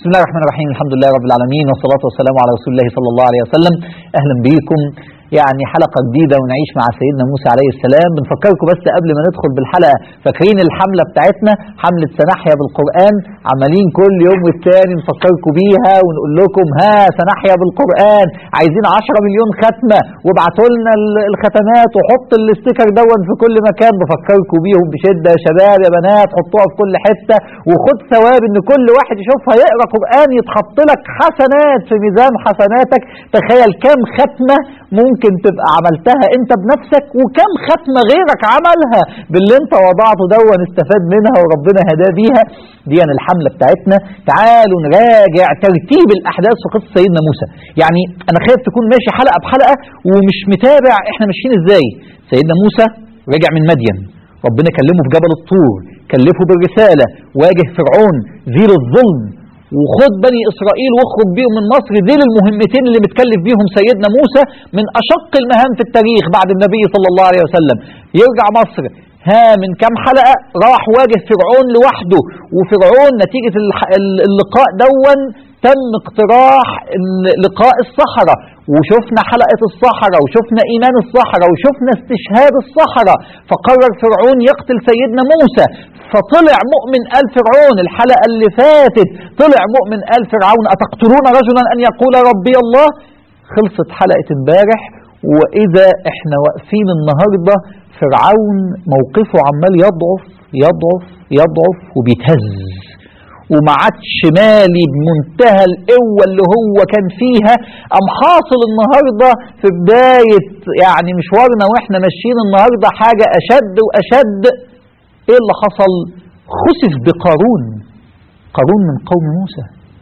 بسم الله الرحمن الرحيم الحمد لله رب العالمين والصلاة والسلام على رسول الله صلى الله عليه وسلم أهلا بكم يعني حلقة جديدة ونعيش مع سيدنا موسى عليه السلام بنفكركم بس قبل ما ندخل بالحلقة فاكرين الحملة بتاعتنا حملة سنحيا بالقرآن عمالين كل يوم والتاني نفكركم بيها ونقول لكم ها سنحيا بالقرآن عايزين 10 مليون ختمة وابعتوا لنا ال- الختمات وحط الاستيكر دون في كل مكان بفكركم بيهم بشدة يا شباب يا بنات حطوها في كل حتة وخد ثواب ان كل واحد يشوفها يقرا قرآن يتحط لك حسنات في ميزان حسناتك تخيل كام ختمة ممكن تبقى عملتها انت بنفسك وكم ختمة غيرك عملها باللي انت وضعته دون استفاد منها وربنا هداه بيها دي يعني الحملة بتاعتنا تعالوا نراجع ترتيب الاحداث في قصة سيدنا موسى يعني انا خايف تكون ماشي حلقة بحلقة ومش متابع احنا ماشيين ازاي سيدنا موسى رجع من مدين ربنا كلمه في جبل الطور كلفه بالرسالة واجه فرعون زيل الظلم وخد بني إسرائيل واخرج بيهم من مصر دي المهمتين اللي متكلف بيهم سيدنا موسى من أشق المهام في التاريخ بعد النبي صلى الله عليه وسلم يرجع مصر ها من كام حلقة راح واجه فرعون لوحده وفرعون نتيجة الح- ال- اللقاء دون تم اقتراح ال- لقاء الصحراء وشفنا حلقة الصحراء وشفنا إيمان الصحراء وشفنا استشهاد الصحراء فقرر فرعون يقتل سيدنا موسى فطلع مؤمن آل فرعون الحلقة اللي فاتت طلع مؤمن آل فرعون أتقتلون رجلا أن يقول ربي الله خلصت حلقة امبارح وإذا احنا واقفين النهاردة فرعون موقفه عمال يضعف يضعف يضعف وبيتهز وما عادش مالي بمنتهى القوة اللي هو كان فيها أم حاصل النهاردة في بداية يعني مشوارنا واحنا ماشيين النهاردة حاجة أشد وأشد ايه اللي حصل خسف بقارون قارون من قوم موسى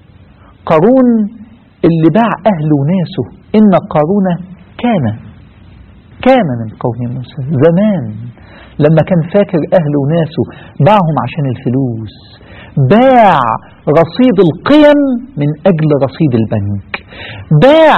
قارون اللي باع أهله وناسه إن قارون كان كان من قوم موسى زمان لما كان فاكر أهله وناسه باعهم عشان الفلوس باع رصيد القيم من أجل رصيد البنك باع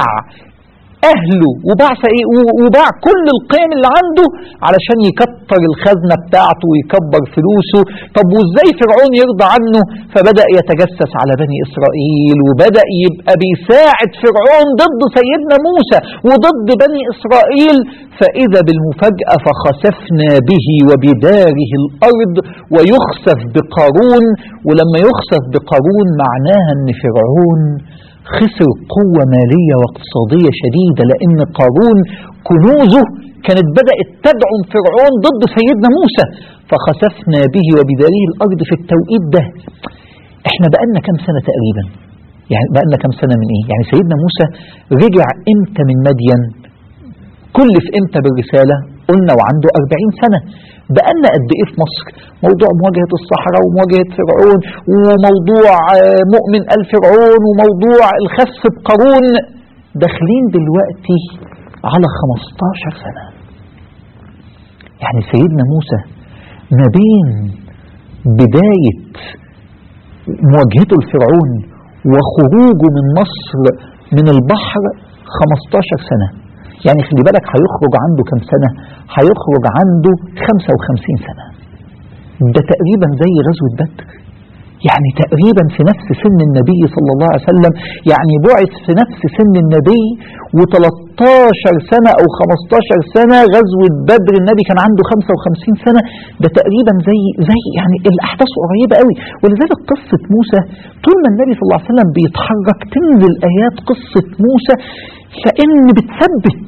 أهله وباع إيه وباع كل القيم اللي عنده علشان يكتر الخزنة بتاعته ويكبر فلوسه طب وإزاي فرعون يرضى عنه فبدأ يتجسس على بني إسرائيل وبدأ يبقى بيساعد فرعون ضد سيدنا موسى وضد بني إسرائيل فإذا بالمفاجأة فخسفنا به وبداره الأرض ويخسف بقارون ولما يخسف بقارون معناها أن فرعون خسر قوة مالية واقتصادية شديدة لأن قارون كنوزه كانت بدأت تدعم فرعون ضد سيدنا موسى فخسفنا به وبداره الأرض في التوقيت ده احنا بقالنا كام سنة تقريبا يعني بقالنا كام سنة من ايه يعني سيدنا موسى رجع امتى من مدين كلف امتى بالرسالة قلنا وعنده 40 سنة بقالنا قد ايه في مصر موضوع مواجهة الصحراء ومواجهة فرعون وموضوع آه، مؤمن آل فرعون وموضوع الخس بقارون داخلين دلوقتي على 15 سنة يعني سيدنا موسى ما بين بداية مواجهته لفرعون وخروجه من مصر من البحر 15 سنة يعني خلي بالك هيخرج عنده كم سنة هيخرج عنده 55 سنة ده تقريبا زي غزوة بدر يعني تقريبا في نفس سن النبي صلى الله عليه وسلم يعني بعث في نفس سن النبي و13 سنة أو 15 سنة غزوة بدر النبي كان عنده 55 سنة ده تقريبا زي زي يعني الأحداث قريبة قوي ولذلك قصة موسى طول ما النبي صلى الله عليه وسلم بيتحرك تنزل آيات قصة موسى فإن بتثبت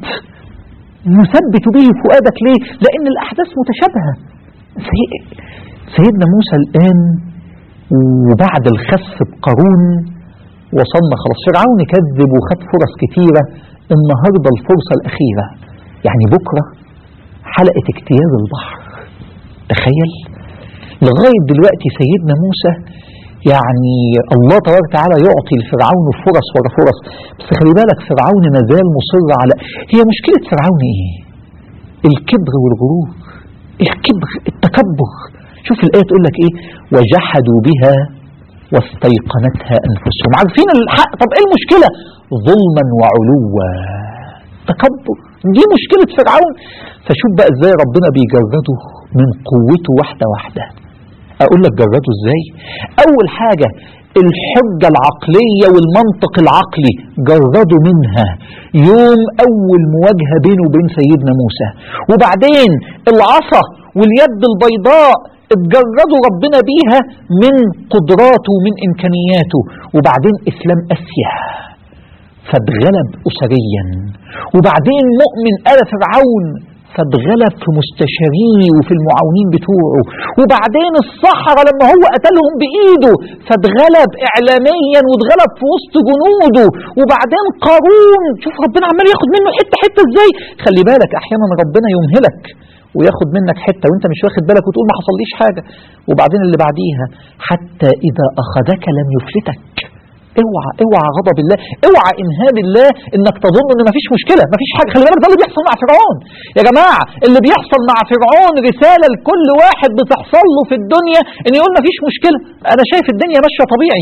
نثبت به فؤادك ليه؟ لأن الأحداث متشابهة سي- سيدنا موسى الآن وبعد الخس بقارون وصلنا خلاص فرعون كذب وخد فرص كتيرة النهاردة الفرصة الأخيرة يعني بكرة حلقة اجتياز البحر تخيل لغاية دلوقتي سيدنا موسى يعني الله تبارك وتعالى يعطي لفرعون فرص ورا فرص بس خلي بالك فرعون ما زال مصر على هي مشكلة فرعون ايه؟ الكبر والغرور الكبر التكبر شوف الآية تقول لك ايه وجحدوا بها واستيقنتها أنفسهم عارفين الحق طب ايه المشكلة ظلما وعلوا تكبر دي مشكلة فرعون فشوف بقى ازاي ربنا بيجرده من قوته واحدة واحدة اقول لك جرده ازاي اول حاجة الحجة العقلية والمنطق العقلي جردوا منها يوم أول مواجهة بينه وبين سيدنا موسى وبعدين العصا واليد البيضاء اتجردوا ربنا بيها من قدراته ومن إمكانياته وبعدين إسلام أسيا فاتغلب أسريا وبعدين مؤمن آل فرعون فاتغلب في مستشاريه وفي المعاونين بتوعه وبعدين الصحراء لما هو قتلهم بإيده فاتغلب إعلاميا واتغلب في وسط جنوده وبعدين قارون شوف ربنا عمال ياخد منه حتة حتة ازاي خلي بالك أحيانا ربنا يمهلك وياخد منك حتة وانت مش واخد بالك وتقول ما حصليش حاجة وبعدين اللي بعديها حتى إذا أخذك لم يفلتك اوعى اوعى غضب الله اوعى انهاب الله انك تظن ان مفيش مشكله مفيش حاجه خلي بالك ده اللي بيحصل مع فرعون يا جماعه اللي بيحصل مع فرعون رساله لكل واحد بتحصل له في الدنيا ان يقول مفيش مشكله انا شايف الدنيا ماشيه طبيعي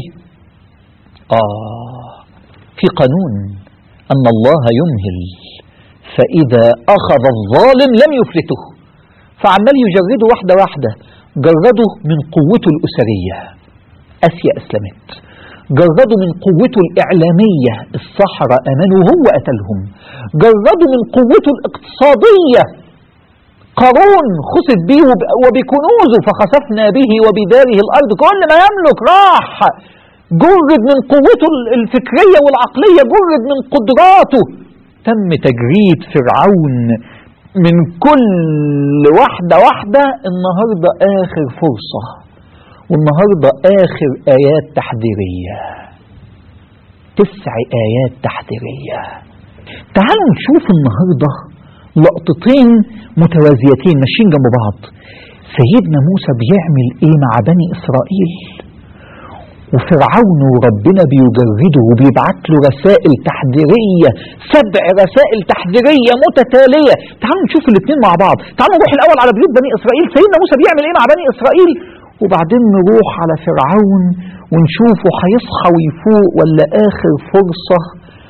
اه في قانون ان الله يمهل فاذا اخذ الظالم لم يفلته فعمال يجرده واحده واحده جرده من قوته الاسريه اسيا اسلمت جردوا من قوته الإعلامية الصحراء أمنوا وهو قتلهم جردوا من قوته الاقتصادية قارون خسف به وبكنوزه فخسفنا به وبداره الأرض كل ما يملك راح جرد من قوته الفكرية والعقلية جرد من قدراته تم تجريد فرعون من كل واحدة واحدة النهاردة آخر فرصة والنهاردة آخر آيات تحذيرية تسع آيات تحذيرية تعالوا نشوف النهاردة لقطتين متوازيتين ماشيين جنب بعض سيدنا موسى بيعمل ايه مع بني اسرائيل وفرعون وربنا بيجرده وبيبعت له رسائل تحذيرية سبع رسائل تحذيرية متتالية تعالوا نشوف الاثنين مع بعض تعالوا نروح الأول على بيوت بني إسرائيل سيدنا موسى بيعمل ايه مع بني إسرائيل وبعدين نروح على فرعون ونشوفه هيصحى ويفوق ولا آخر فرصة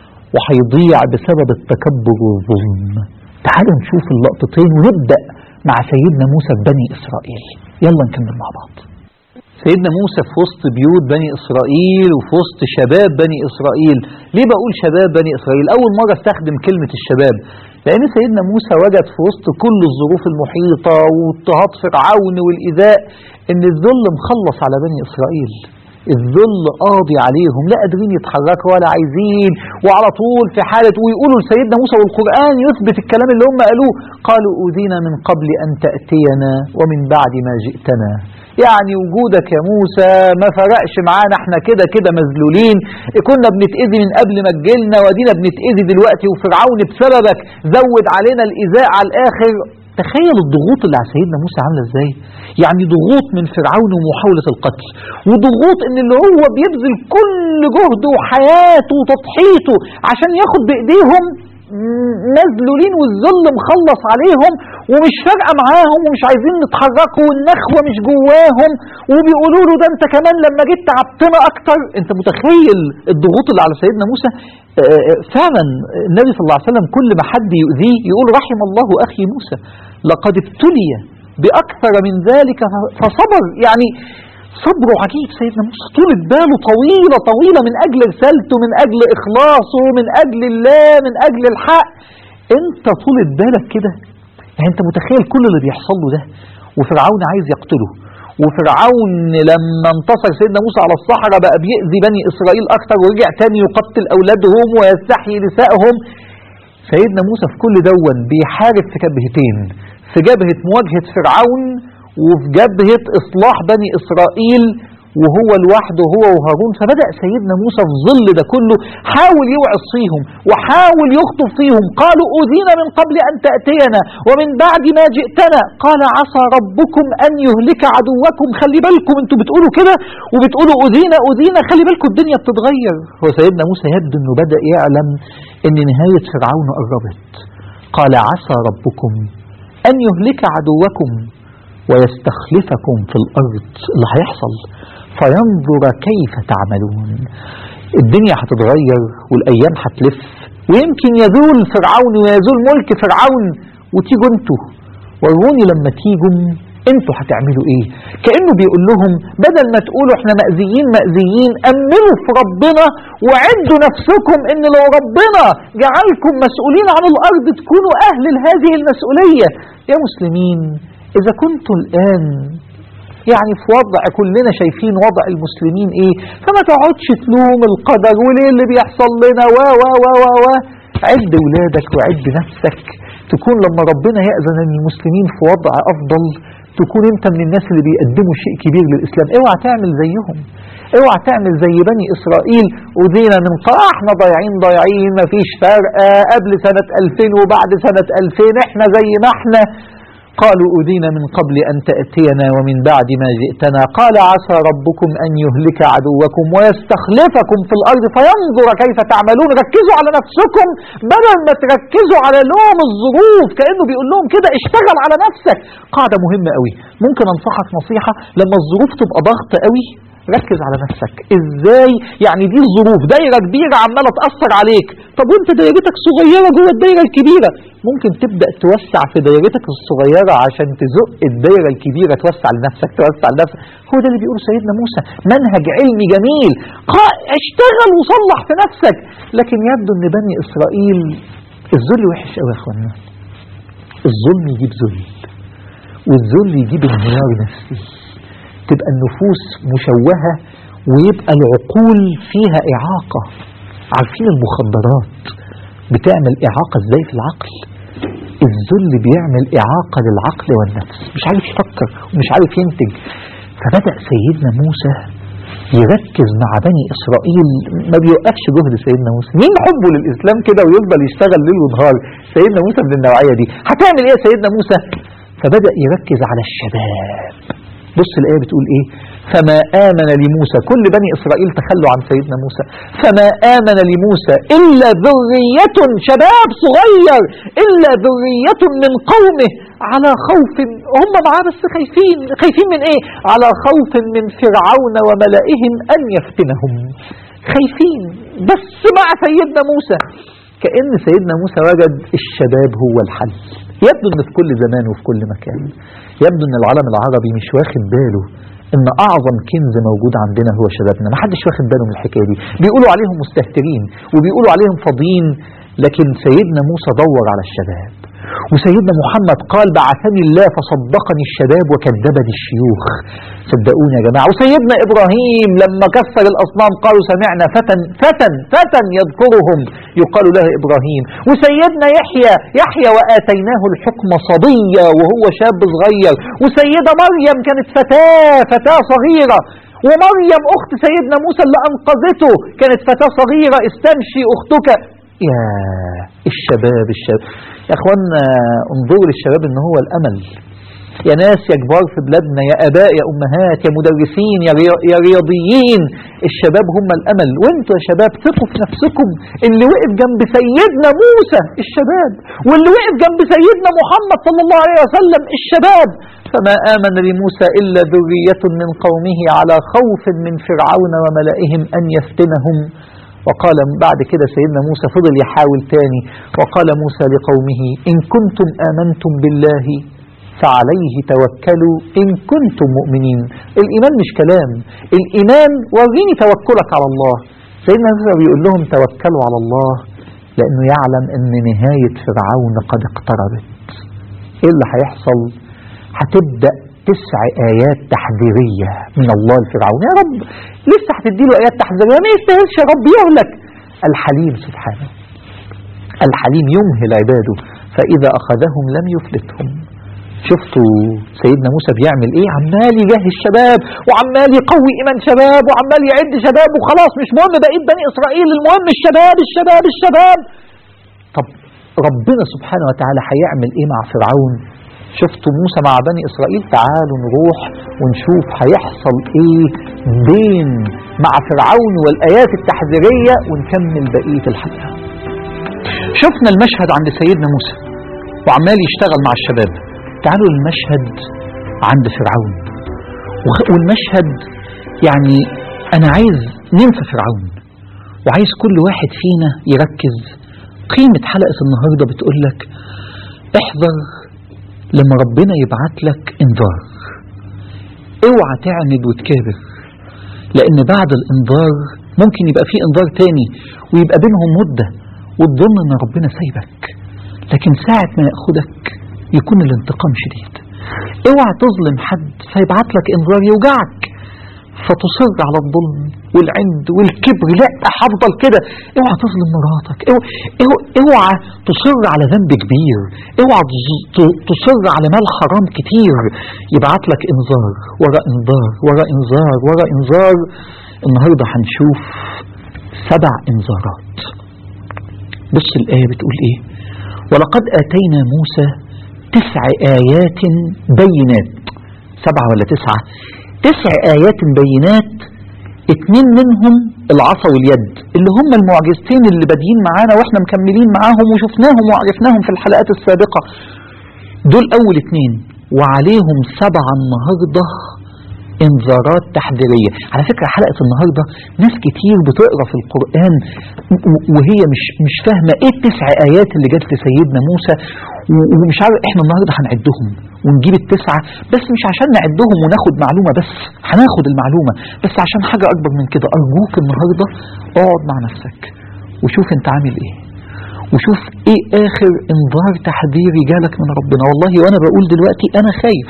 وهيضيع بسبب التكبر والظلم تعالوا نشوف اللقطتين ونبدأ مع سيدنا موسى في بني إسرائيل يلا نكمل مع بعض سيدنا موسى في وسط بيوت بني إسرائيل وفي وسط شباب بني إسرائيل ليه بقول شباب بني إسرائيل أول مرة استخدم كلمة الشباب لأن سيدنا موسى وجد في وسط كل الظروف المحيطة واضطهاد فرعون والإيذاء إن الذل مخلص على بني إسرائيل الذل قاضي عليهم لا قادرين يتحركوا ولا عايزين وعلى طول في حالة ويقولوا لسيدنا موسى والقرآن يثبت الكلام اللي هم قالوه قالوا أوذينا من قبل أن تأتينا ومن بعد ما جئتنا يعني وجودك يا موسى ما فرقش معانا احنا كده كده مذلولين كنا بنتأذي من قبل ما تجيلنا ودينا بنتأذي دلوقتي وفرعون بسببك زود علينا الإيذاء على الآخر تخيل الضغوط اللي على سيدنا موسى عامله ازاي يعني ضغوط من فرعون ومحاولة القتل وضغوط ان اللي هو بيبذل كل جهده وحياته وتضحيته عشان ياخد بايديهم مذلولين والذل مخلص عليهم ومش فارقه معاهم ومش عايزين نتحركوا والنخوه مش جواهم وبيقولوا له ده انت كمان لما جيت تعبتنا اكتر انت متخيل الضغوط اللي على سيدنا موسى فعلا النبي صلى الله عليه وسلم كل ما حد يؤذيه يقول رحم الله اخي موسى لقد ابتلي باكثر من ذلك فصبر يعني صبره عجيب سيدنا موسى طولة باله طويلة طويلة من أجل رسالته من أجل إخلاصه من أجل الله من أجل الحق أنت طولة بالك كده يعني أنت متخيل كل اللي بيحصل له ده وفرعون عايز يقتله وفرعون لما انتصر سيدنا موسى على الصحراء بقى بيأذي بني إسرائيل أكتر ورجع تاني يقتل أولادهم ويستحيي نسائهم سيدنا موسى في كل دون بيحارب في جبهتين في جبهة مواجهة فرعون وفي جبهة إصلاح بني إسرائيل وهو لوحده هو وهارون فبدأ سيدنا موسى في ظل ده كله حاول يوعظ فيهم وحاول يخطب فيهم قالوا أوذينا من قبل أن تأتينا ومن بعد ما جئتنا قال عسى ربكم أن يهلك عدوكم خلي بالكم انتوا بتقولوا كده وبتقولوا أوذينا أوذينا خلي بالكم الدنيا بتتغير هو سيدنا موسى يبدو أنه بدأ يعلم أن نهاية فرعون قربت قال عسى ربكم أن يهلك عدوكم ويستخلفكم في الأرض اللي هيحصل فينظر كيف تعملون الدنيا هتتغير والأيام هتلف ويمكن يزول فرعون ويزول ملك فرعون وتيجوا انتوا وروني لما تيجوا انتوا هتعملوا ايه كأنه بيقول لهم بدل ما تقولوا احنا مأذيين مأذيين أمنوا في ربنا وعدوا نفسكم ان لو ربنا جعلكم مسؤولين عن الأرض تكونوا أهل لهذه المسؤولية يا مسلمين إذا كنتوا الآن يعني في وضع كلنا شايفين وضع المسلمين ايه فما تقعدش تلوم القدر وليه اللي بيحصل لنا و و و و و عد ولادك وعد نفسك تكون لما ربنا يأذن ان المسلمين في وضع افضل تكون انت من الناس اللي بيقدموا شيء كبير للاسلام اوعى تعمل زيهم اوعى تعمل زي بني اسرائيل اذينا من قاع احنا ضايعين ضايعين مفيش فرق قبل سنة 2000 وبعد سنة 2000 احنا زي ما احنا قالوا أذينا من قبل أن تأتينا ومن بعد ما جئتنا قال عسى ربكم أن يهلك عدوكم ويستخلفكم في الأرض فينظر كيف تعملون ركزوا على نفسكم بدل ما تركزوا على لوم الظروف كأنه بيقول لهم كده اشتغل على نفسك قاعدة مهمة قوي ممكن أنصحك نصيحة لما الظروف تبقى ضغط قوي ركز على نفسك ازاي يعني دي الظروف دايرة كبيرة عمالة تأثر عليك طب وانت دايرتك صغيرة جوه الدايرة الكبيرة ممكن تبدأ توسع في دايرتك الصغيرة عشان تزق الدايرة الكبيرة توسع لنفسك توسع لنفسك هو ده اللي بيقول سيدنا موسى منهج علمي جميل اشتغل وصلح في نفسك لكن يبدو ان بني اسرائيل الذل وحش قوي يا اخوانا الظلم يجيب ذل والذل يجيب انهيار نفسي تبقى النفوس مشوهة ويبقى العقول فيها إعاقة عارفين المخدرات بتعمل إعاقة ازاي في العقل الذل بيعمل إعاقة للعقل والنفس مش عارف يفكر ومش عارف ينتج فبدأ سيدنا موسى يركز مع بني إسرائيل ما بيوقفش جهد سيدنا موسى مين حبه للإسلام كده ويفضل يشتغل ليل ونهار سيدنا موسى من النوعية دي هتعمل إيه يا سيدنا موسى فبدأ يركز على الشباب بص الآية بتقول إيه فما آمن لموسى كل بني إسرائيل تخلوا عن سيدنا موسى فما آمن لموسى إلا ذرية شباب صغير إلا ذرية من قومه على خوف هم معاه بس خايفين خايفين من إيه على خوف من فرعون وملئهم أن يفتنهم خايفين بس مع سيدنا موسى كأن سيدنا موسى وجد الشباب هو الحل يبدو ان في كل زمان وفي كل مكان يبدو ان العالم العربي مش واخد باله ان اعظم كنز موجود عندنا هو شبابنا ما حدش واخد باله من الحكايه دي بيقولوا عليهم مستهترين وبيقولوا عليهم فاضيين لكن سيدنا موسى دور على الشباب وسيدنا محمد قال بعثني الله فصدقني الشباب وكذبني الشيوخ صدقوني يا جماعة وسيدنا إبراهيم لما كسر الأصنام قالوا سمعنا فتى فتى فتى يذكرهم يقال له إبراهيم وسيدنا يحيى يحيى وآتيناه الحكم صبيا وهو شاب صغير وسيدة مريم كانت فتاة فتاة صغيرة ومريم أخت سيدنا موسى اللي أنقذته كانت فتاة صغيرة استمشي أختك يا الشباب الشباب يا اخوانا انظروا للشباب ان هو الامل يا ناس يا كبار في بلادنا يا اباء يا امهات يا مدرسين يا, ريا يا رياضيين الشباب هم الامل وانتوا يا شباب ثقوا في نفسكم اللي وقف جنب سيدنا موسى الشباب واللي وقف جنب سيدنا محمد صلى الله عليه وسلم الشباب فما آمن لموسى إلا ذرية من قومه على خوف من فرعون وملئهم أن يفتنهم وقال بعد كده سيدنا موسى فضل يحاول تاني وقال موسى لقومه إن كنتم آمنتم بالله فعليه توكلوا إن كنتم مؤمنين الإيمان مش كلام الإيمان وريني توكلك على الله سيدنا موسى بيقول لهم توكلوا على الله لأنه يعلم أن نهاية فرعون قد اقتربت إيه اللي هيحصل هتبدأ تسع آيات تحذيرية من الله لفرعون يا رب لسه هتدي له آيات تحذيرية ما يستاهلش يا رب يهلك الحليم سبحانه الحليم يمهل عباده فإذا أخذهم لم يفلتهم شفتوا سيدنا موسى بيعمل ايه عمال يجهز شباب وعمال يقوي ايمان شباب وعمال يعد شباب وخلاص مش مهم بقيه بني اسرائيل المهم الشباب الشباب الشباب طب ربنا سبحانه وتعالى هيعمل ايه مع فرعون شفتوا موسى مع بني إسرائيل تعالوا نروح ونشوف هيحصل إيه بين مع فرعون والآيات التحذيرية ونكمل بقية الحلقة شفنا المشهد عند سيدنا موسى وعمال يشتغل مع الشباب تعالوا المشهد عند فرعون والمشهد يعني أنا عايز ننسى فرعون وعايز كل واحد فينا يركز قيمة حلقة النهاردة بتقول لك احذر لما ربنا يبعت لك انذار اوعى تعند وتكابر لان بعد الانذار ممكن يبقى في انذار تاني ويبقى بينهم مدة وتظن ان ربنا سايبك لكن ساعة ما يأخدك يكون الانتقام شديد اوعى تظلم حد فيبعت لك انذار يوجعك فتصر على الظلم والعند والكبر لا هفضل كده اوعى تظلم مراتك اوعى, اوعى تصر على ذنب كبير اوعى تصر على مال حرام كتير يبعت لك انذار ورا انذار ورا انذار ورا انذار النهارده هنشوف سبع انذارات بص الايه بتقول ايه ولقد اتينا موسى تسع ايات بينات سبعه ولا تسعه تسع آيات بينات اتنين منهم العصا واليد اللي هم المعجزتين اللي بادئين معانا واحنا مكملين معاهم وشفناهم وعرفناهم في الحلقات السابقة دول أول اتنين وعليهم سبعة النهاردة انذارات تحذيرية على فكرة حلقة النهاردة ناس كتير بتقرأ في القرآن وهي مش مش فاهمة ايه التسع آيات اللي جت لسيدنا موسى ومش عارف احنا النهاردة هنعدهم ونجيب التسعة بس مش عشان نعدهم وناخد معلومة بس هناخد المعلومة بس عشان حاجة أكبر من كده أرجوك النهاردة اقعد مع نفسك وشوف انت عامل ايه وشوف ايه اخر انذار تحذيري جالك من ربنا والله وانا بقول دلوقتي انا خايف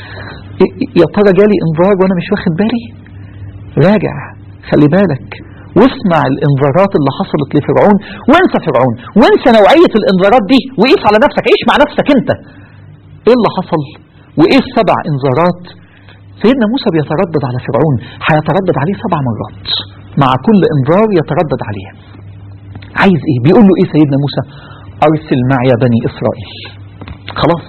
يا ترى جالي انذار وانا مش واخد بالي راجع خلي بالك واسمع الانذارات اللي حصلت لفرعون وانسى فرعون وانسى نوعية الانذارات دي وقيس على نفسك عيش مع نفسك انت ايه اللي حصل وايه السبع انذارات سيدنا موسى بيتردد على فرعون هيتردد عليه سبع مرات مع كل انذار يتردد عليه عايز ايه بيقول له ايه سيدنا موسى ارسل معي بني اسرائيل خلاص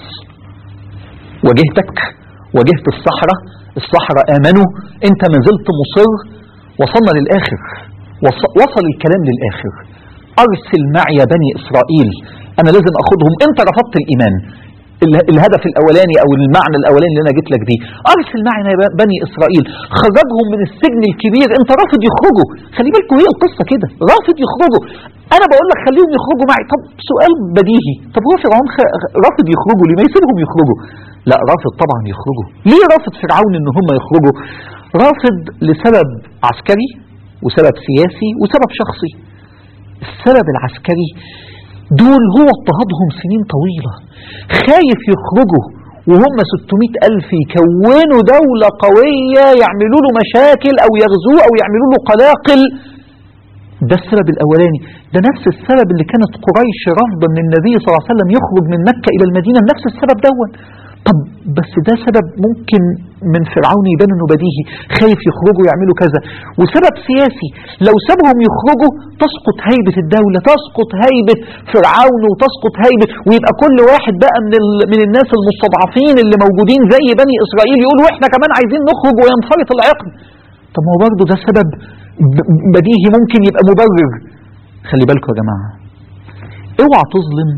واجهتك واجهت الصحراء الصحراء امنوا انت ما زلت مصر وصلنا للاخر وصل الكلام للاخر ارسل معي بني اسرائيل انا لازم اخدهم انت رفضت الايمان الهدف الاولاني او المعنى الاولاني اللي انا جيت لك بيه ارسل معنا بني اسرائيل خرجهم من السجن الكبير انت رافض يخرجوا خلي بالكم هي القصه كده رافض يخرجوا انا بقول لك خليهم يخرجوا معي طب سؤال بديهي طب هو فرعون رافض يخرجوا ليه ما يسيبهم يخرجوا لا رافض طبعا يخرجوا ليه رافض فرعون ان هم يخرجوا رافض لسبب عسكري وسبب سياسي وسبب شخصي السبب العسكري دول هو اضطهادهم سنين طويلة خايف يخرجوا وهم 600 ألف يكونوا دولة قوية يعملوا له مشاكل أو يغزوه أو يعملوا له قلاقل ده السبب الأولاني ده نفس السبب اللي كانت قريش رافضة ان النبي صلى الله عليه وسلم يخرج من مكة إلى المدينة نفس السبب دون طب بس ده سبب ممكن من فرعون يبان انه بديهي خايف يخرجوا يعملوا كذا وسبب سياسي لو سابهم يخرجوا تسقط هيبة الدولة تسقط هيبة فرعون وتسقط هيبة ويبقى كل واحد بقى من, من الناس المستضعفين اللي موجودين زي بني اسرائيل يقول واحنا كمان عايزين نخرج وينفرط العقد طب ما هو برضه ده سبب بديهي ممكن يبقى مبرر خلي بالكم يا جماعة اوعى تظلم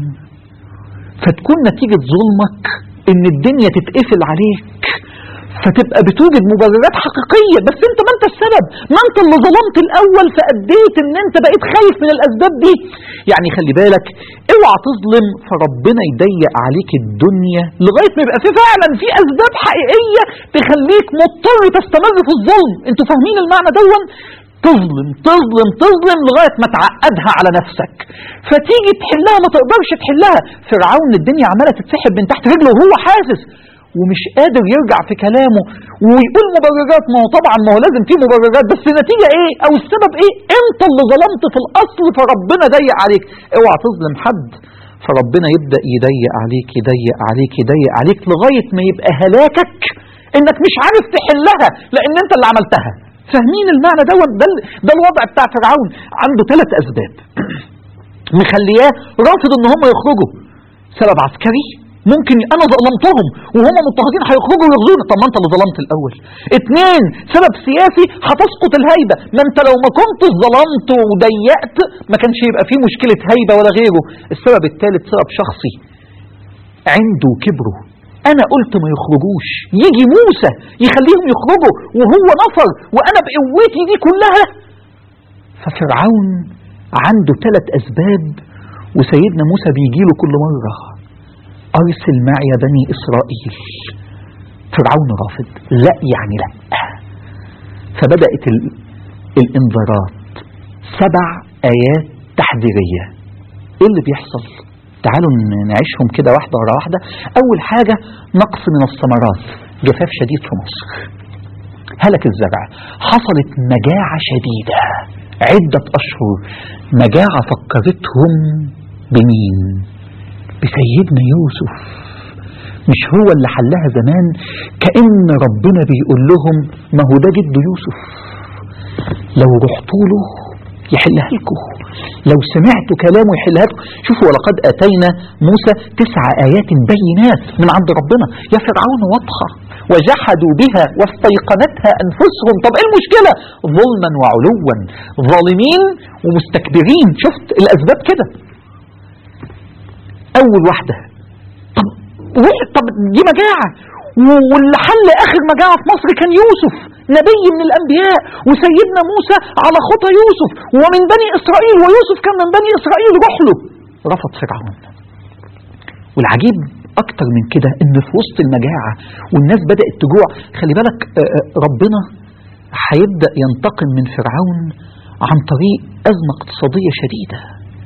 فتكون نتيجة ظلمك ان الدنيا تتقفل عليك فتبقى بتوجد مبررات حقيقية بس انت ما انت السبب ما انت اللي ظلمت الاول فاديت ان انت بقيت خايف من الاسباب دي يعني خلي بالك اوعى تظلم فربنا يضيق عليك الدنيا لغاية ما يبقى في فعلا في اسباب حقيقية تخليك مضطر تستمر في الظلم انتوا فاهمين المعنى دون تظلم تظلم تظلم لغاية ما تعقدها على نفسك فتيجي تحلها ما تقدرش تحلها فرعون الدنيا عمالة تتسحب من تحت رجله وهو حاسس ومش قادر يرجع في كلامه ويقول مبررات ما هو طبعا ما هو لازم في مبررات بس النتيجة ايه او السبب ايه انت اللي ظلمت في الاصل فربنا ضيق عليك اوعى تظلم حد فربنا يبدأ يضيق عليك يضيق عليك يضيق عليك لغاية ما يبقى هلاكك انك مش عارف تحلها لان انت اللي عملتها فاهمين المعنى ده ده, ده الوضع بتاع فرعون عنده ثلاث اسباب مخلياه رافض ان هم يخرجوا سبب عسكري ممكن انا ظلمتهم وهم مضطهدين هيخرجوا ويغزونا طب ما انت اللي ظلمت الاول اتنين سبب سياسي هتسقط الهيبه ما انت لو ما كنتش ظلمت وضيقت ما كانش يبقى فيه مشكله هيبه ولا غيره السبب الثالث سبب شخصي عنده كبره انا قلت ما يخرجوش يجي موسى يخليهم يخرجوا وهو نفر وانا بقوتي دي كلها ففرعون عنده ثلاث اسباب وسيدنا موسى بيجي له كل مره ارسل معي بني اسرائيل فرعون رافض لا يعني لا فبدأت ال- الانذارات سبع آيات تحذيرية ايه اللي بيحصل تعالوا ن- نعيشهم كده واحدة ورا واحدة أول حاجة نقص من الثمرات جفاف شديد في مصر هلك الزرع حصلت مجاعة شديدة عدة أشهر مجاعة فكرتهم بمين بسيدنا يوسف مش هو اللي حلها زمان كأن ربنا بيقول لهم ما هو ده جد يوسف لو رحتوا له يحلها لكم لو سمعتوا كلامه يحلها لكم شوفوا ولقد اتينا موسى تسع ايات بينات من عند ربنا يا فرعون واضحه وجحدوا بها واستيقنتها انفسهم طب ايه المشكله ظلما وعلوا ظالمين ومستكبرين شفت الاسباب كده اول واحده طب وقت- طب دي مجاعه و- واللي حل اخر مجاعه في مصر كان يوسف نبي من الانبياء وسيدنا موسى على خطى يوسف ومن بني اسرائيل ويوسف كان من بني اسرائيل روح له رفض فرعون والعجيب اكتر من كده ان في وسط المجاعه والناس بدات تجوع خلي بالك آه، آه، ربنا هيبدا ينتقم من فرعون عن طريق ازمه اقتصاديه شديده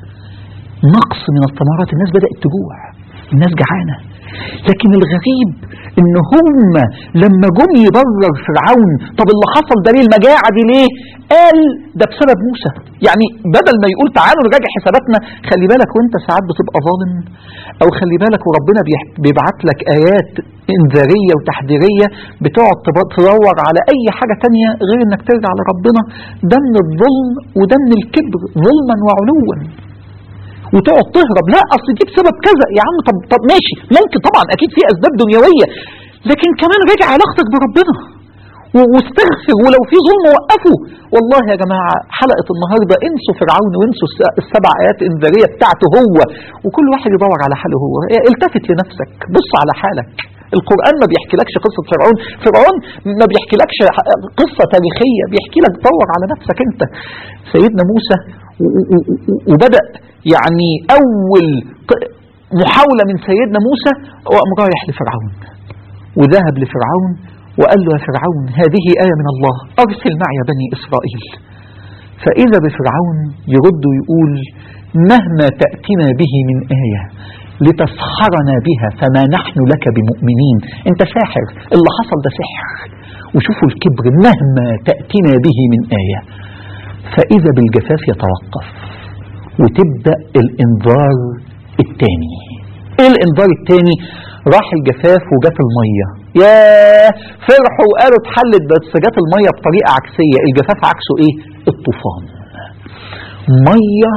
نقص من الثمرات الناس بدأت تجوع الناس جعانة لكن الغريب ان هم لما جم يبرر فرعون طب اللي حصل ده ليه المجاعة دي ليه قال ده بسبب موسى يعني بدل ما يقول تعالوا نراجع حساباتنا خلي بالك وانت ساعات بتبقى ظالم او خلي بالك وربنا بيح- بيبعت لك ايات انذارية وتحذيرية بتقعد تب- تدور على اي حاجة تانية غير انك ترجع لربنا ده من الظلم وده من الكبر ظلما وعلوا وتقعد تهرب لا اصل دي بسبب كذا يا عم طب طب ماشي ممكن طبعا اكيد في اسباب دنيويه لكن كمان راجع علاقتك بربنا و- واستغفر ولو في ظلم وقفه والله يا جماعه حلقه النهارده انسوا فرعون وانسوا الس- السبع ايات انذاريه بتاعته هو وكل واحد يدور على حاله هو التفت لنفسك بص على حالك القرآن ما بيحكيلكش قصة فرعون فرعون ما بيحكيلكش قصة تاريخية بيحكي لك دور على نفسك انت سيدنا موسى و- و- و- وبدأ يعني أول ق- محاولة من سيدنا موسى وقام رايح لفرعون وذهب لفرعون وقال له يا فرعون هذه آية من الله أرسل معي بني إسرائيل فإذا بفرعون يرد ويقول مهما تأتنا به من آية لتسحرنا بها فما نحن لك بمؤمنين انت ساحر اللي حصل ده سحر وشوفوا الكبر مهما تأتنا به من آية فإذا بالجفاف يتوقف وتبدأ الإنذار الثاني إيه الإنذار الثاني راح الجفاف وجات المية يا فرحوا وقالوا اتحلت بس جات المية بطريقة عكسية الجفاف عكسه إيه الطوفان مية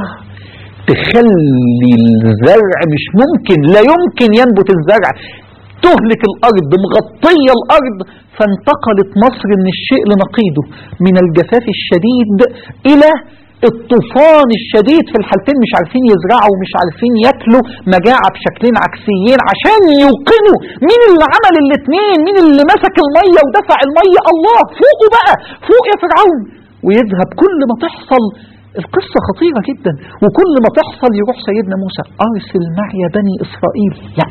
تخلي الزرع مش ممكن لا يمكن ينبت الزرع تهلك الأرض مغطية الأرض فانتقلت مصر من الشيء لنقيضه من الجفاف الشديد إلى الطوفان الشديد في الحالتين مش عارفين يزرعوا ومش عارفين ياكلوا مجاعة بشكلين عكسيين عشان يوقنوا مين اللي عمل الاثنين مين اللي مسك المية ودفع المية الله فوقه بقى فوق يا فرعون ويذهب كل ما تحصل القصة خطيرة جدا وكل ما تحصل يروح سيدنا موسى أرسل معي بني إسرائيل لا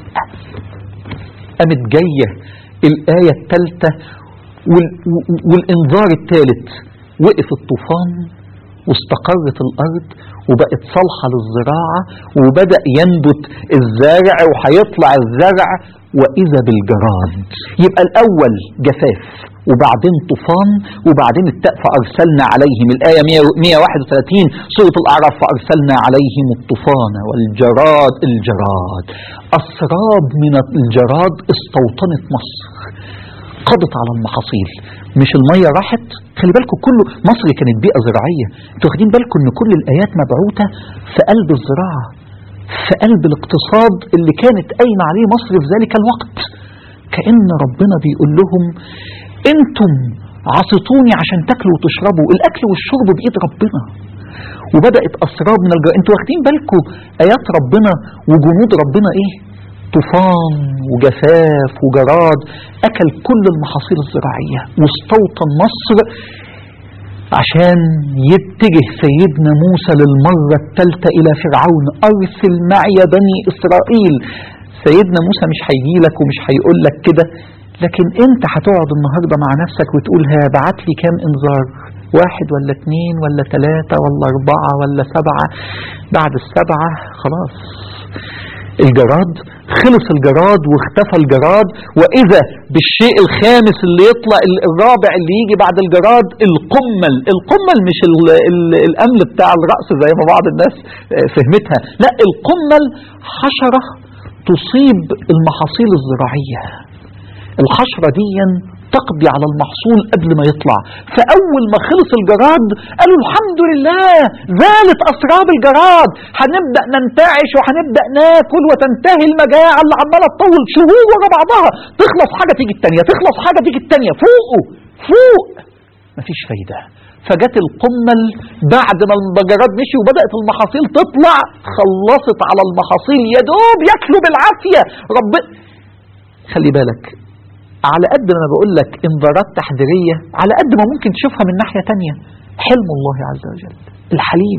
قامت جاية الآية الثالثة وال والإنذار الثالث وقف الطوفان واستقرت الأرض وبقت صالحة للزراعة وبدأ ينبت الزارع وهيطلع الزرع وإذا بالجراد يبقى الأول جفاف وبعدين طوفان وبعدين التاء فأرسلنا عليهم الآية 131 سورة الأعراف فأرسلنا عليهم الطوفان والجراد الجراد أسراب من الجراد استوطنت مصر قضت على المحاصيل مش المية راحت خلي بالكم كله مصر كانت بيئة زراعية انتوا واخدين بالكم ان كل الآيات مبعوثة في قلب الزراعة في قلب الاقتصاد اللي كانت قايمة عليه مصر في ذلك الوقت كأن ربنا بيقول لهم انتم عصيتوني عشان تاكلوا وتشربوا الاكل والشرب بايد ربنا وبدات اسراب من الجراد انتوا واخدين بالكم ايات ربنا وجنود ربنا ايه طوفان وجفاف وجراد اكل كل المحاصيل الزراعيه واستوطن مصر عشان يتجه سيدنا موسى للمرة الثالثة إلى فرعون أرسل معي بني إسرائيل سيدنا موسى مش هيجي لك ومش هيقول لك كده لكن انت هتقعد النهاردة مع نفسك وتقول ها بعت لي كام انذار واحد ولا اتنين ولا تلاتة ولا اربعة ولا سبعة بعد السبعة خلاص الجراد خلص الجراد واختفى الجراد واذا بالشيء الخامس اللي يطلع ال- الرابع اللي يجي بعد الجراد القمل القمل مش ال ال الامل بتاع الرأس زي ما بعض الناس آه، فهمتها لا القمل حشرة تصيب المحاصيل الزراعية الحشرة دي تقضي على المحصول قبل ما يطلع فأول ما خلص الجراد قالوا الحمد لله زالت أسراب الجراد هنبدأ ننتعش وهنبدأ ناكل وتنتهي المجاعة اللي عمالة تطول شهور ورا بعضها تخلص حاجة تيجي التانية تخلص حاجة تيجي التانية فوقه فوق مفيش فايدة فجت القمل بعد ما الجراد مشي وبدأت المحاصيل تطلع خلصت على المحاصيل يا دوب ياكلوا بالعافية رب خلي بالك على قد ما بقول لك انذارات تحذيرية على قد ما ممكن تشوفها من ناحية تانية حلم الله عز وجل الحليم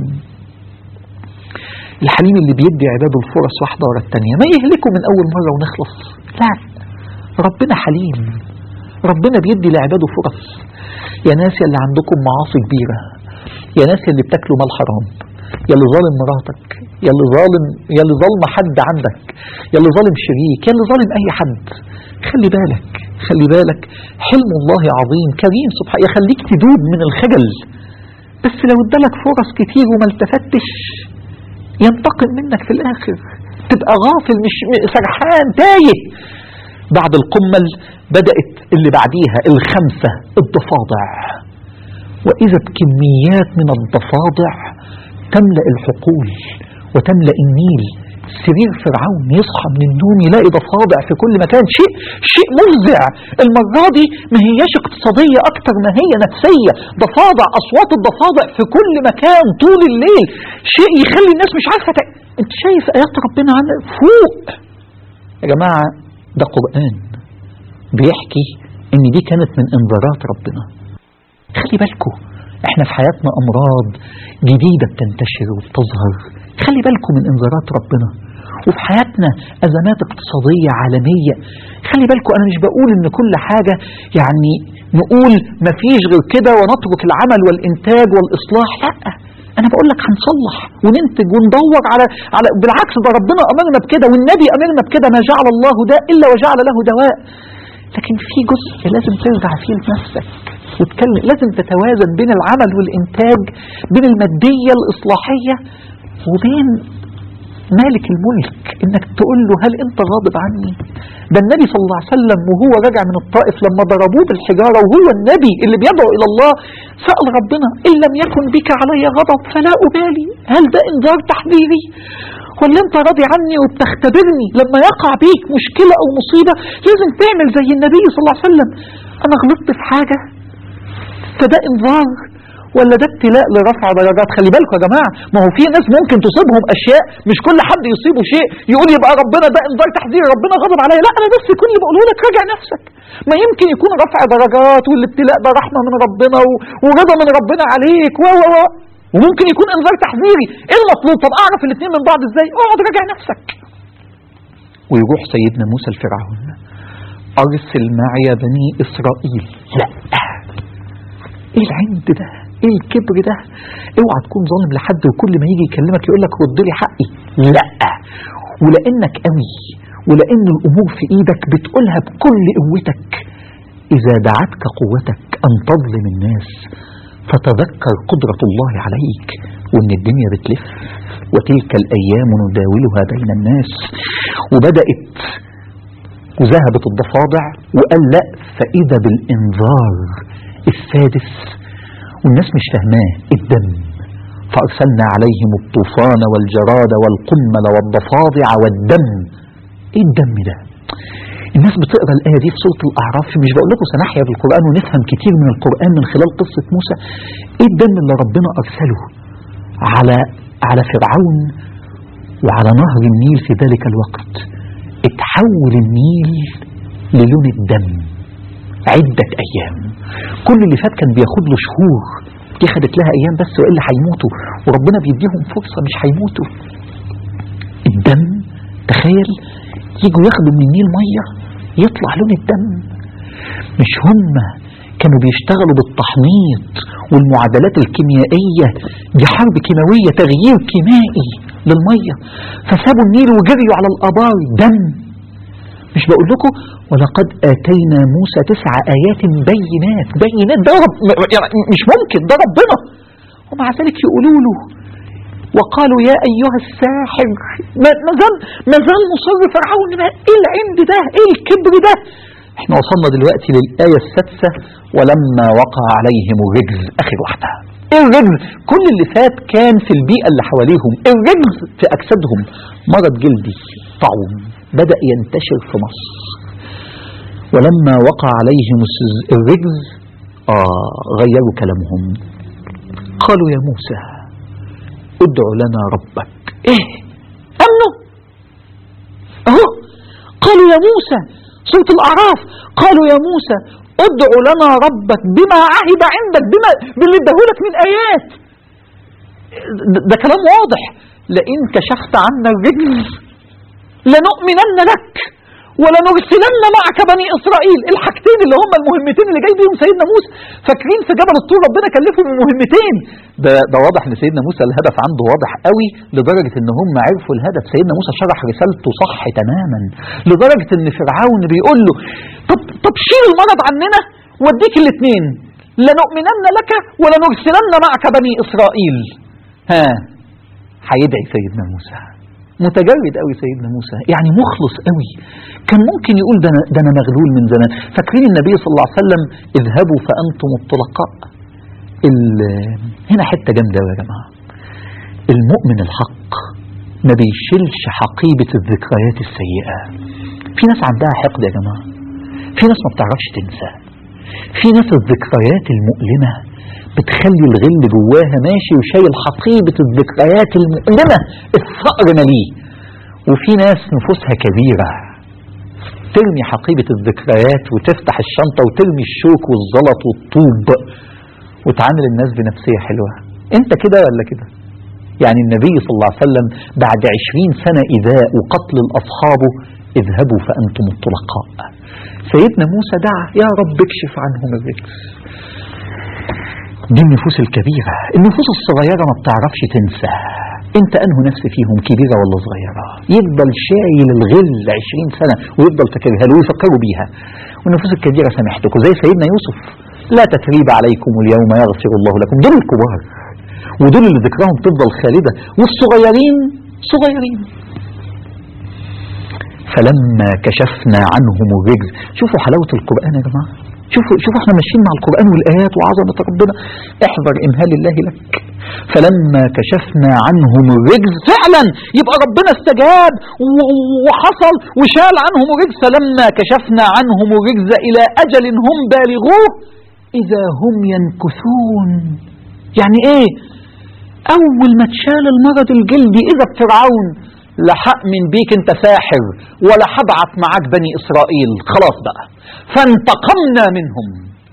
الحليم اللي بيدي عباده الفرص واحدة ورا التانية ما يهلكوا من أول مرة ونخلص لا ربنا حليم ربنا بيدي لعباده فرص يا ناس يا اللي عندكم معاصي كبيرة يا ناس يا اللي بتاكلوا مال حرام يا اللي ظالم مراتك يا اللي ظالم يا اللي ظالم حد عندك يا اللي ظالم شريك يا اللي ظالم أي حد خلي بالك خلي بالك حلم الله عظيم كريم سبحانه يخليك تدوب من الخجل بس لو ادالك فرص كتير وما التفتش ينتقم منك في الآخر تبقى غافل مش م- سرحان تايه بعد القمل بدأت اللي بعديها الخمسة الضفادع وإذا بكميات من الضفادع تملأ الحقول وتملأ النيل سرير فرعون يصحى من النوم يلاقي ضفادع في كل مكان شيء شيء مفزع المرة دي ما هياش اقتصادية أكتر ما هي نفسية ضفادع أصوات الضفادع في كل مكان طول الليل شيء يخلي الناس مش عارفة تق... انت شايف آيات ربنا عن فوق يا جماعة ده قرآن بيحكي ان دي كانت من انذارات ربنا خلي بالكم احنا في حياتنا امراض جديدة بتنتشر وبتظهر خلي بالكم من انذارات ربنا وفي حياتنا ازمات اقتصادية عالمية خلي بالكم انا مش بقول ان كل حاجة يعني نقول مفيش غير كده ونترك العمل والانتاج والاصلاح لا انا بقول لك هنصلح وننتج وندور على على بالعكس ده ربنا امرنا بكده والنبي امرنا بكده ما جعل الله داء الا وجعل له دواء لكن في جزء لازم ترجع فيه لنفسك وتكلم لازم تتوازن بين العمل والإنتاج بين المادية الإصلاحية وبين مالك الملك انك تقول له هل انت غاضب عني ده النبي صلى الله عليه وسلم وهو راجع من الطائف لما ضربوه بالحجارة وهو النبي اللي بيدعو الى الله سأل ربنا ان لم يكن بك علي غضب فلا ابالي هل ده انذار تحذيري ولا انت راضي عني وبتختبرني لما يقع بيك مشكلة او مصيبة لازم تعمل زي النبي صلى الله عليه وسلم انا غلطت في حاجة فده انذار ولا ده ابتلاء لرفع درجات خلي بالكم يا جماعه ما هو في ناس ممكن تصيبهم اشياء مش كل حد يصيبه شيء يقول يبقى ربنا ده انذار تحذير ربنا غضب عليا لا انا بس كل اللي بقوله لك راجع نفسك ما يمكن يكون رفع درجات والابتلاء ده رحمه من ربنا و- ورضا من ربنا عليك و و و وممكن يكون انذار تحذيري ايه المطلوب طب اعرف الاثنين من بعض ازاي اقعد راجع نفسك ويروح سيدنا موسى الفرعون ارسل معي بني اسرائيل لا ايه العند ده ايه الكبر ده اوعى تكون ظالم لحد وكل ما يجي يكلمك يقول لك رد لي حقي لا ولانك قوي ولان الامور في ايدك بتقولها بكل قوتك اذا دعتك قوتك ان تظلم الناس فتذكر قدرة الله عليك وان الدنيا بتلف وتلك الايام نداولها بين الناس وبدأت وذهبت الضفادع وقال لا فإذا بالإنذار السادس والناس مش فاهماه الدم فأرسلنا عليهم الطوفان والجراد والقمل والضفادع والدم ايه الدم ده الناس بتقرا الآية دي في سورة الأعراف مش بقول لكم سنحيا بالقرآن ونفهم كتير من القرآن من خلال قصة موسى ايه الدم اللي ربنا أرسله على على فرعون وعلى نهر النيل في ذلك الوقت اتحول النيل للون الدم عدة أيام كل اللي فات كان بياخد له شهور دي خدت لها أيام بس وإلا هيموتوا وربنا بيديهم فرصة مش هيموتوا الدم تخيل يجوا ياخدوا من النيل مية يطلع لون الدم مش هم كانوا بيشتغلوا بالتحنيط والمعادلات الكيميائية دي حرب كيماوية تغيير كيميائي للمية فسابوا النيل وجريوا على الآبار دم مش بقول لكم ولقد آتينا موسى تسع آيات بينات بينات ده رب يعني مش ممكن ده ربنا ومع ذلك يقولوا له وقالوا يا أيها الساحر ما ما زال ما زال مصر فرعون ما إيه العند ده إيه الكبر ده احنا وصلنا دلوقتي للآية السادسة ولما وقع عليهم الرجز آخر واحدة ايه الرجز كل اللي فات كان في البيئة اللي حواليهم الرجز في أجسادهم مرض جلدي طاعون بدأ ينتشر في مصر ولما وقع عليهم السز- الرجز آه غيروا كلامهم قالوا يا موسى ادع لنا ربك ايه امنوا اهو قالوا يا موسى سورة الاعراف قالوا يا موسى ادع لنا ربك بما عهد عندك بما باللي اداهولك من ايات ده, ده كلام واضح لئن كشفت عنا الرجز لنؤمنن لك ولنرسلن معك بني اسرائيل الحاجتين اللي هم المهمتين اللي جاي بيهم سيدنا موسى فاكرين في جبل الطور ربنا كلفهم المهمتين ده ده واضح ان سيدنا موسى الهدف عنده واضح قوي لدرجه ان هم عرفوا الهدف سيدنا موسى شرح رسالته صح تماما لدرجه ان فرعون بيقول له طب طب شيل المرض عننا واديك الاثنين لنؤمنن لك ولنرسلن معك بني اسرائيل ها هيدعي سيدنا موسى متجرد قوي سيدنا موسى يعني مخلص قوي كان ممكن يقول ده انا ده انا مغلول من زمان فاكرين النبي صلى الله عليه وسلم اذهبوا فانتم الطلقاء ال- هنا حته جامده قوي يا جماعه المؤمن الحق ما بيشيلش حقيبه الذكريات السيئه في ناس عندها حقد يا جماعه في ناس ما بتعرفش تنسى في ناس الذكريات المؤلمه بتخلي الغل جواها ماشي وشايل حقيبة الذكريات المؤلمة الصقر مليه وفي ناس نفوسها كبيرة ترمي حقيبة الذكريات وتفتح الشنطة وترمي الشوك والزلط والطوب وتعامل الناس بنفسية حلوة انت كده ولا كده يعني النبي صلى الله عليه وسلم بعد عشرين سنة إذاء وقتل الأصحابه اذهبوا فأنتم الطلقاء سيدنا موسى دعا يا رب اكشف عنهم الرجس دي النفوس الكبيرة النفوس الصغيرة ما بتعرفش تنسى انت انه نفس فيهم كبيرة ولا صغيرة يفضل شايل الغل عشرين سنة ويفضل فاكرها له ويفكروا بيها والنفوس الكبيرة سامحتكم زي سيدنا يوسف لا تثريب عليكم اليوم يغفر الله لكم دول الكبار ودول اللي ذكرهم تفضل خالدة والصغيرين صغيرين فلما كشفنا عنهم الرجز شوفوا حلاوة القرآن يا جماعة شوفوا شوفوا احنا ماشيين مع القرآن والآيات وعظمة ربنا احذر إمهال الله لك فلما كشفنا عنهم الرجز فعلا يبقى ربنا استجاب و- وحصل وشال عنهم الرجز فلما كشفنا عنهم الرجز إلى أجل هم بالغوه إذا هم ينكثون يعني إيه أول ما تشال المرض الجلدي إذا فرعون لا هأمن بيك أنت ساحر ولا هبعت معاك بني إسرائيل خلاص بقى فانتقمنا منهم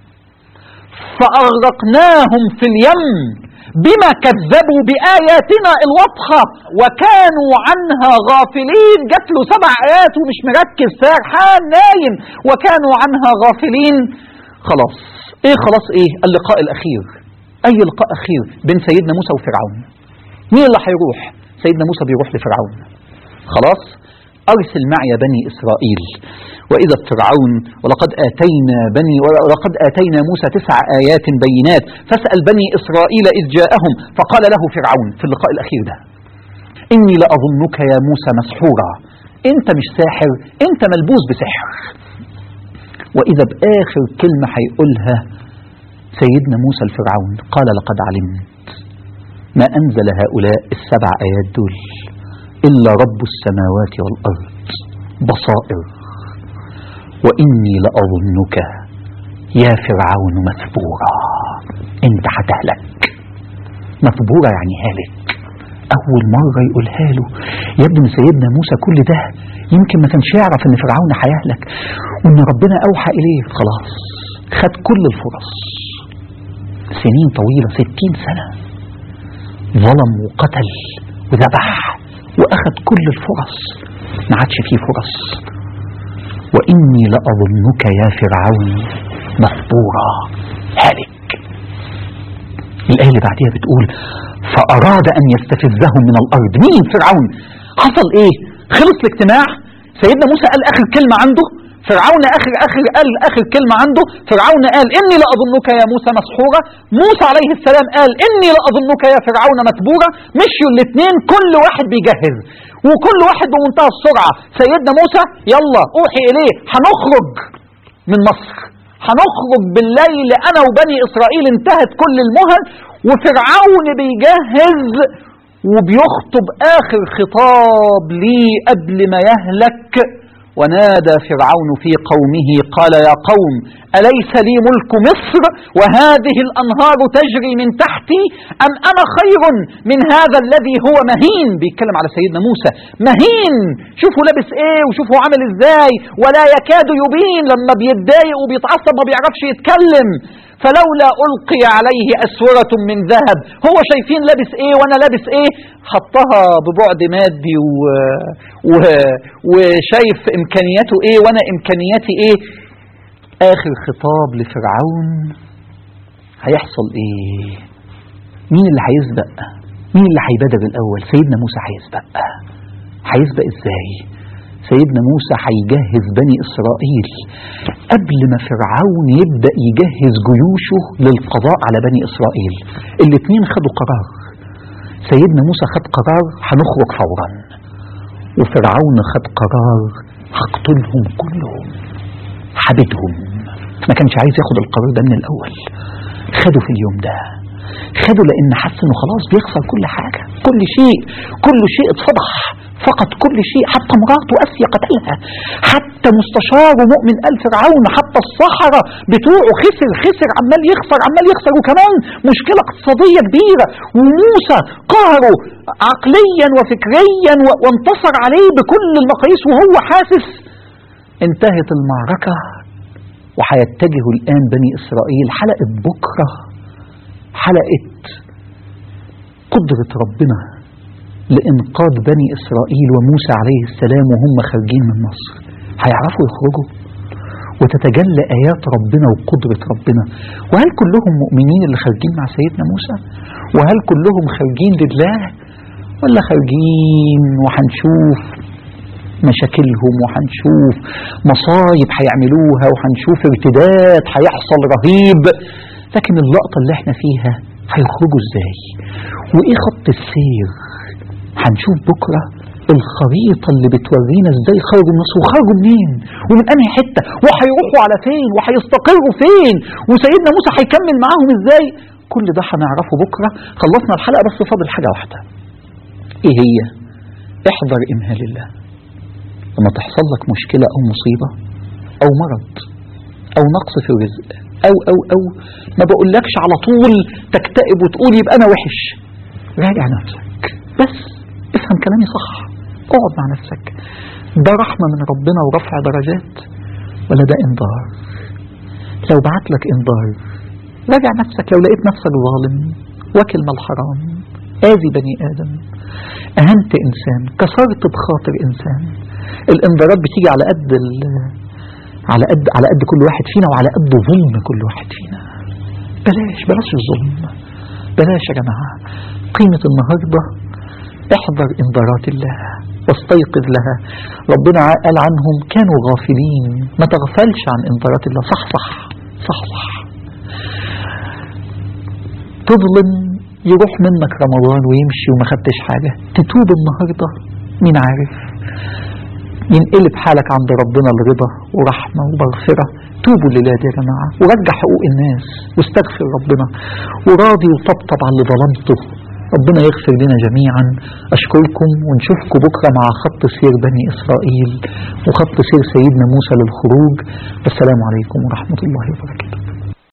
فأغرقناهم في اليم بما كذبوا بآياتنا الواضحة وكانوا عنها غافلين جات له سبع آيات ومش مركز سارحان نايم وكانوا عنها غافلين خلاص ايه خلاص ايه اللقاء الأخير أي لقاء أخير بين سيدنا موسى وفرعون مين اللي هيروح سيدنا موسى بيروح لفرعون خلاص أرسل معي بني إسرائيل وإذا فرعون ولقد آتينا بني ولقد آتينا موسى تسع آيات بينات فاسأل بني إسرائيل إذ جاءهم فقال له فرعون في اللقاء الأخير ده إني لأظنك يا موسى مسحورا أنت مش ساحر أنت ملبوس بسحر وإذا بآخر كلمة هيقولها سيدنا موسى الفرعون قال لقد علمت ما أنزل هؤلاء السبع آيات دول إلا رب السماوات والأرض بصائر وإني لأظنك يا فرعون مثبورا أنت هتهلك مثبورا يعني هالك أول مرة يقولها له يبدو من سيدنا موسى كل ده يمكن ما كانش يعرف إن فرعون هيهلك وإن ربنا أوحى إليه خلاص خد كل الفرص سنين طويلة ستين سنة ظلم وقتل وذبح وأخذ كل الفرص ما عادش فيه فرص وإني لأظنك يا فرعون مثبورا هالك الآية اللي بعديها بتقول فأراد أن يستفزهم من الأرض مين فرعون حصل إيه خلص الاجتماع سيدنا موسى قال آخر كلمة عنده فرعون آخر آخر قال آخر كلمة عنده فرعون قال إني لأظنك يا موسى مسحورا موسى عليه السلام قال إني لأظنك يا فرعون متبورا مشيوا الاثنين كل واحد بيجهز وكل واحد بمنتهى السرعة سيدنا موسى يلا أوحي إليه هنخرج من مصر هنخرج بالليل أنا وبني إسرائيل انتهت كل المهل وفرعون بيجهز وبيخطب آخر خطاب ليه قبل ما يهلك ونادى فرعون في قومه قال يا قوم أليس لي ملك مصر وهذه الأنهار تجري من تحتي أم أنا خير من هذا الذي هو مهين بيتكلم على سيدنا موسى مهين شوفوا لابس ايه وشوفوا عامل ازاي ولا يكاد يبين لما بيتضايق وبيتعصب ما بيعرفش يتكلم فلولا ألقي عليه أسورة من ذهب هو شايفين لابس ايه وانا لابس ايه حطها ببعد مادي و... و... وشايف امكانياته ايه وانا امكانياتي ايه اخر خطاب لفرعون هيحصل ايه مين اللي هيسبق مين اللي هيبادر الاول سيدنا موسى هيسبق هيسبق ازاي سيدنا موسى هيجهز بني إسرائيل قبل ما فرعون يبدأ يجهز جيوشه للقضاء على بني إسرائيل الاثنين خدوا قرار سيدنا موسى خد قرار هنخرج فورا وفرعون خد قرار هقتلهم كلهم حبدهم ما كانش عايز ياخد القرار ده من الأول خده في اليوم ده خده لأن حس إنه خلاص بيخسر كل حاجة كل شيء كل شيء اتفضح فقد كل شيء حتى مراته أسيا قتلها حتى مستشار ومؤمن آل فرعون حتى الصحراء بتوعه خسر خسر عمال يخسر عمال يخسر وكمان مشكلة اقتصادية كبيرة وموسى قهره عقليا وفكريا و- وانتصر عليه بكل المقاييس وهو حاسس انتهت المعركة وهيتجه الآن بني إسرائيل حلقة بكرة حلقة قدرة ربنا لإنقاذ بني إسرائيل وموسى عليه السلام وهم خارجين من مصر هيعرفوا يخرجوا وتتجلى آيات ربنا وقدرة ربنا وهل كلهم مؤمنين اللي خارجين مع سيدنا موسى وهل كلهم خارجين لله ولا خارجين وهنشوف مشاكلهم وهنشوف مصايب هيعملوها وهنشوف ارتداد هيحصل رهيب لكن اللقطة اللي احنا فيها هيخرجوا ازاي وايه خط السير هنشوف بكرة الخريطة اللي بتورينا ازاي خرجوا من مصر وخرجوا منين ومن انهي حتة وهيروحوا على فين وهيستقروا فين وسيدنا موسى هيكمل معاهم ازاي كل ده هنعرفه بكرة خلصنا الحلقة بس فاضل حاجة واحدة ايه هي احذر امهال الله لما تحصل لك مشكلة او مصيبة او مرض او نقص في الرزق او او او ما بقولكش على طول تكتئب وتقول يبقى انا وحش راجع نفسك بس افهم كلامي صح اقعد مع نفسك ده رحمة من ربنا ورفع درجات ولا ده انذار لو بعت لك انذار راجع نفسك لو لقيت نفسك ظالم واكل مال حرام آذي بني آدم أهنت إنسان كسرت بخاطر إنسان الانذارات بتيجي على قد ال- على قد على قد كل واحد فينا وعلى قد ظلم كل واحد فينا بلاش بلاش الظلم بلاش يا جماعة قيمة النهاردة احذر انذارات الله واستيقظ لها ربنا قال عنهم كانوا غافلين ما تغفلش عن انذارات الله صح صح صح صح تظلم يروح منك رمضان ويمشي وما خدتش حاجة تتوب النهاردة مين عارف ينقلب حالك عند ربنا الرضا ورحمة ومغفرة توبوا لله يا جماعة ورجع حقوق الناس واستغفر ربنا وراضي وطبطب على اللي ظلمته ربنا يغفر لنا جميعا أشكركم ونشوفكم بكرة مع خط سير بني إسرائيل وخط سير سيدنا موسى للخروج والسلام عليكم ورحمة الله وبركاته